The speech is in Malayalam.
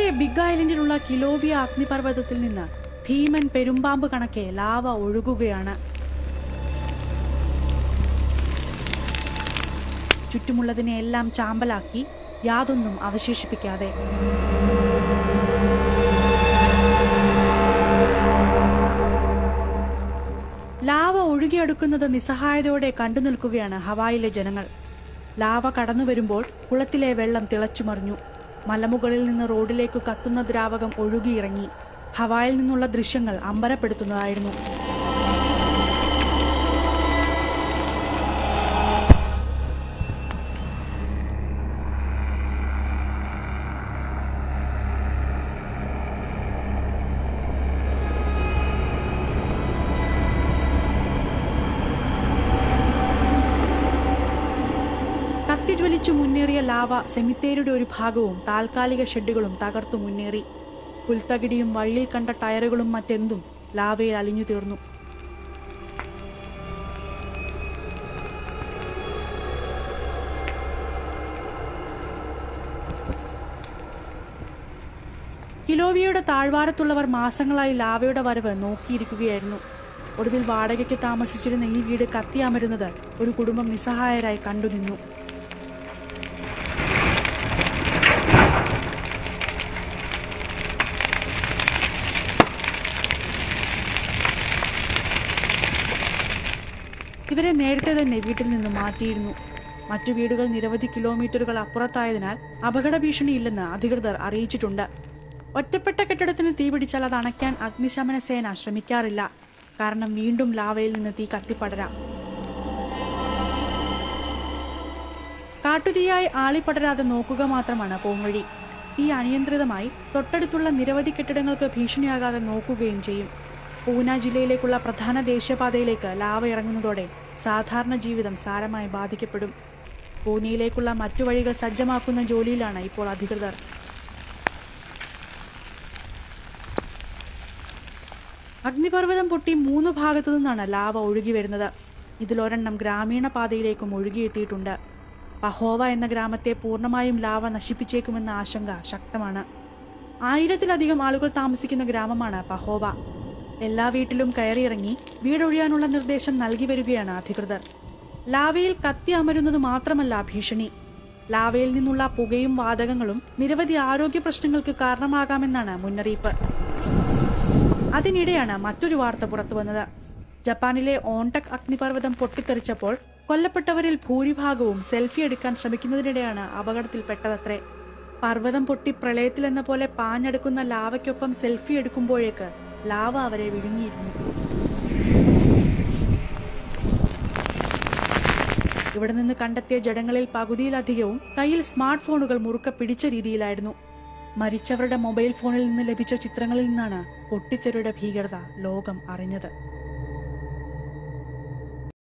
ബിഗ് ഐലൻഡിലുള്ള കിലോവിയ അഗ്നിപർവ്വതത്തിൽ നിന്ന് ഭീമൻ പെരുമ്പാമ്പ് കണക്കെ ലാവ ഒഴുകുകയാണ് ചുറ്റുമുള്ളതിനെ എല്ലാം ചാമ്പലാക്കി യാതൊന്നും അവശേഷിപ്പിക്കാതെ ലാവ ഒഴുകിയെടുക്കുന്നത് നിസ്സഹായതയോടെ കണ്ടു നിൽക്കുകയാണ് ഹവായിലെ ജനങ്ങൾ ലാവ കടന്നു വരുമ്പോൾ കുളത്തിലെ വെള്ളം തിളച്ചുമറിഞ്ഞു മലമുകളിൽ നിന്ന് റോഡിലേക്ക് കത്തുന്ന ദ്രാവകം ഒഴുകിയിറങ്ങി ഹവായിൽ നിന്നുള്ള ദൃശ്യങ്ങൾ അമ്പരപ്പെടുത്തുന്നതായിരുന്നു കത്തിജ്വലിച്ചു മുന്നേറിയ ലാവ സെമിത്തേരിയുടെ ഒരു ഭാഗവും താൽക്കാലിക ഷെഡുകളും തകർത്തു മുന്നേറി പുൽത്തകിടിയും വഴിയിൽ കണ്ട ടയറുകളും മറ്റെന്തും ലാവയിൽ അലിഞ്ഞു തീർന്നു കിലോവിയയുടെ താഴ്വാരത്തുള്ളവർ മാസങ്ങളായി ലാവയുടെ വരവ് നോക്കിയിരിക്കുകയായിരുന്നു ഒടുവിൽ വാടകയ്ക്ക് താമസിച്ചിരുന്ന ഈ വീട് കത്തിയമരുന്നത് ഒരു കുടുംബം നിസ്സഹായരായി കണ്ടുനിന്നു ഇവരെ നേരത്തെ തന്നെ വീട്ടിൽ നിന്ന് മാറ്റിയിരുന്നു മറ്റു വീടുകൾ നിരവധി കിലോമീറ്ററുകൾ അപ്പുറത്തായതിനാൽ അപകട ഭീഷണിയില്ലെന്ന് അധികൃതർ അറിയിച്ചിട്ടുണ്ട് ഒറ്റപ്പെട്ട കെട്ടിടത്തിന് തീപിടിച്ചാൽ അത് അണയ്ക്കാൻ അഗ്നിശമന സേന ശ്രമിക്കാറില്ല കാരണം വീണ്ടും ലാവയിൽ നിന്ന് തീ കത്തിപ്പടരാം കാട്ടുതീയായി ആളിപ്പടരാതെ നോക്കുക മാത്രമാണ് പോംവഴി തീ അനിയന്ത്രിതമായി തൊട്ടടുത്തുള്ള നിരവധി കെട്ടിടങ്ങൾക്ക് ഭീഷണിയാകാതെ നോക്കുകയും ചെയ്യും പൂന ജില്ലയിലേക്കുള്ള പ്രധാന ദേശീയപാതയിലേക്ക് ലാവ ഇറങ്ങുന്നതോടെ സാധാരണ ജീവിതം സാരമായി ബാധിക്കപ്പെടും പൂനെയിലേക്കുള്ള മറ്റു വഴികൾ സജ്ജമാക്കുന്ന ജോലിയിലാണ് ഇപ്പോൾ അധികൃതർ അഗ്നിപർവ്വതം പൊട്ടി മൂന്ന് ഭാഗത്തു നിന്നാണ് ലാവ ഒഴുകി വരുന്നത് ഇതിലൊരെണ്ണം ഗ്രാമീണ പാതയിലേക്കും ഒഴുകിയെത്തിയിട്ടുണ്ട് പഹോവ എന്ന ഗ്രാമത്തെ പൂർണ്ണമായും ലാവ നശിപ്പിച്ചേക്കുമെന്ന ആശങ്ക ശക്തമാണ് ആയിരത്തിലധികം ആളുകൾ താമസിക്കുന്ന ഗ്രാമമാണ് പഹോവ എല്ലാ വീട്ടിലും കയറിയിറങ്ങി വീടൊഴിയാനുള്ള നിർദ്ദേശം നൽകി വരികയാണ് അധികൃതർ ലാവയിൽ കത്തി അമരുന്നത് മാത്രമല്ല ഭീഷണി ലാവയിൽ നിന്നുള്ള പുകയും വാതകങ്ങളും നിരവധി ആരോഗ്യ പ്രശ്നങ്ങൾക്ക് കാരണമാകാമെന്നാണ് മുന്നറിയിപ്പ് അതിനിടെയാണ് മറ്റൊരു വാർത്ത പുറത്തു വന്നത് ജപ്പാനിലെ ഓൺടക് അഗ്നിപർവ്വതം പൊട്ടിത്തെറിച്ചപ്പോൾ കൊല്ലപ്പെട്ടവരിൽ ഭൂരിഭാഗവും സെൽഫി എടുക്കാൻ ശ്രമിക്കുന്നതിനിടെയാണ് അപകടത്തിൽപ്പെട്ടതത്രേ പർവ്വതം പൊട്ടി പ്രളയത്തിലെന്ന പോലെ പാഞ്ഞെടുക്കുന്ന ലാവയ്ക്കൊപ്പം സെൽഫി എടുക്കുമ്പോഴേക്ക് ലാവ അവരെ വിഴുങ്ങിയിരുന്നു ഇവിടെ നിന്ന് കണ്ടെത്തിയ ജഡങ്ങളിൽ പകുതിയിലധികവും കയ്യിൽ സ്മാർട്ട് ഫോണുകൾ മുറുക്ക പിടിച്ച രീതിയിലായിരുന്നു മരിച്ചവരുടെ മൊബൈൽ ഫോണിൽ നിന്ന് ലഭിച്ച ചിത്രങ്ങളിൽ നിന്നാണ് പൊട്ടിത്തെറിയുടെ ഭീകരത ലോകം അറിഞ്ഞത്